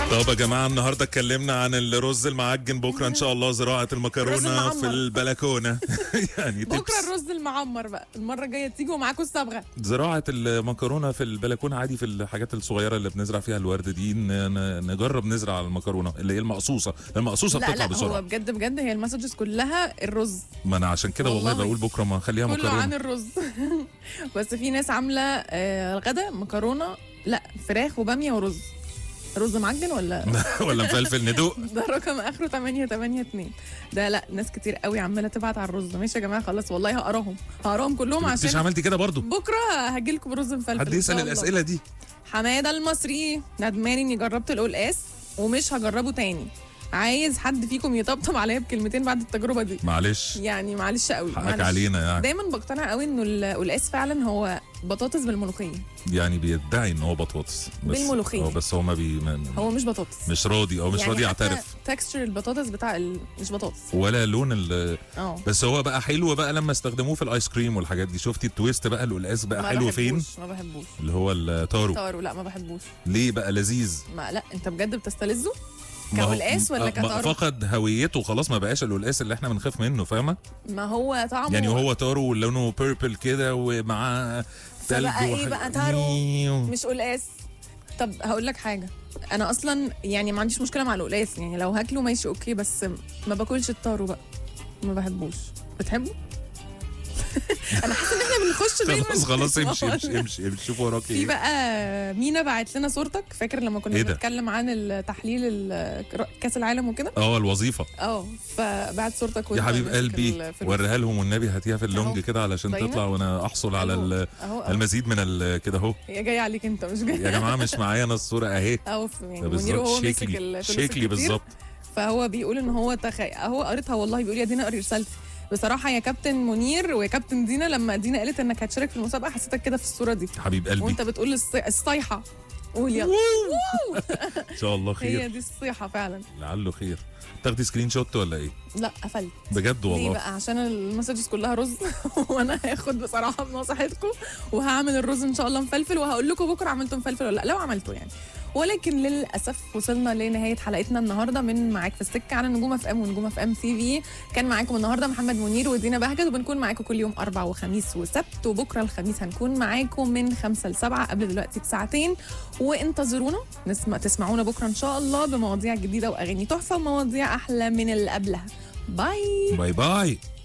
طب يا جماعه النهارده اتكلمنا عن الرز المعجن بكره ان شاء الله زراعه رز المكرونه المعمر. في البلكونه يعني بكره tips. الرز المعمر بقى المره الجايه تيجوا معاكم الصبغه زراعه المكرونه في البلكونه عادي في الحاجات الصغيره اللي بنزرع فيها الورد دي ن- ن- نجرب نزرع المكرونه اللي هي المقصوصه المقصوصه لا بتطلع لا هو بسرعه بجد بجد هي المسجز كلها الرز ما انا عشان كده والله, والله. بقول بكره ما اخليها كله عن مكرونه الرز بس في ناس عامله آه، الغدا مكرونه لا فراخ وباميه ورز رز معجن ولا ولا مفلفل ندوق ده رقم اخره 882 ده لا ناس كتير قوي عماله تبعت على الرز ماشي يا جماعه خلاص والله هقراهم هقراهم كلهم مش عشان عملتي كده برضو بكره هاجي لكم برز مفلفل حد إن يسال شاء الله. الاسئله دي حماده المصري ندمان اني جربت القلقاس ومش هجربه تاني عايز حد فيكم يطبطب عليا بكلمتين بعد التجربه دي معلش يعني معلش قوي حقك معلش. علينا يعني دايما بقتنع قوي انه القلقاس فعلا هو بطاطس بالملوخيه يعني بيدعي ان هو بطاطس بس بالملوخية. هو بس هو ما بي ما هو مش بطاطس مش راضي او مش راضي يعترف تكستشر البطاطس بتاع ال... مش بطاطس ولا لون ال اه بس هو بقى حلو بقى لما استخدموه في الايس كريم والحاجات دي شفتي التويست بقى القلقاس بقى ما حلو فين بحبوش، ما بحبوش اللي هو التارو طارو لا ما بحبوش ليه بقى لذيذ ما لا انت بجد بتستلذه ما هو- كقلقاس ولا ما- كتارو؟ فقد هويته خلاص ما بقاش القلقاس اللي احنا بنخاف منه فاهمه ما هو طعمه يعني هو تارو ولونه بيربل كده ومعاه تلج فبقى ايه وحاجة- بقى تارو؟ نيو. مش قلقاس طب هقول لك حاجه انا اصلا يعني ما عنديش مشكله مع القلقاس يعني لو هاكله ماشي اوكي بس ما باكلش الطارو بقى ما بحبوش بتحبه انا حاسه ان احنا بنخش دايما خلاص خلاص في امشي امشي مواضيع. امشي امشي شوف وراك في ايه بقى مينا بعت لنا صورتك فاكر لما كنا إيه ده؟ بنتكلم عن التحليل ال- كاس العالم وكده اه الوظيفه اه فبعت صورتك يا وانت حبيب ماسك قلبي الفلوس. وريها لهم والنبي هاتيها في اللونج أهو. كده علشان باينة؟ تطلع وانا احصل على أهو. ال- اهو أهو. المزيد من ال- كده اهو هي جايه عليك انت مش جايه يا جماعه مش معايا انا الصوره اهي اهو في- يعني ده منير بالظبط وهو ماسك شكلي الفلوس شكلي الكتير. بالظبط فهو بيقول ان هو تخيل اهو قريتها والله بيقول يا دينا قري رسالتي بصراحه يا كابتن منير ويا كابتن دينا لما دينا قالت انك هتشارك في المسابقه حسيتك كده في الصوره دي حبيب قلبي وانت بتقول الصي... الصيحه قول يلا ان شاء الله هي خير دي الصيحه فعلا لعله خير تاخدي سكرين شوت ولا ايه لا قفلت بجد ليه والله بقى عشان المسجز كلها رز وانا هاخد بصراحه بنصيحتكم وهعمل الرز ان شاء الله مفلفل وهقول لكم بكره عملته مفلفل ولا لا لو عملته يعني ولكن للاسف وصلنا لنهايه حلقتنا النهارده من معاك في السكه على نجوم اف ام ونجوم اف ام تي في كان معاكم النهارده محمد منير ودينا بهجت وبنكون معاكم كل يوم اربع وخميس وسبت وبكره الخميس هنكون معاكم من خمسة لسبعة قبل دلوقتي بساعتين وانتظرونا نسمع تسمعونا بكره ان شاء الله بمواضيع جديده واغاني تحفه ومواضيع احلى من اللي قبلها باي باي باي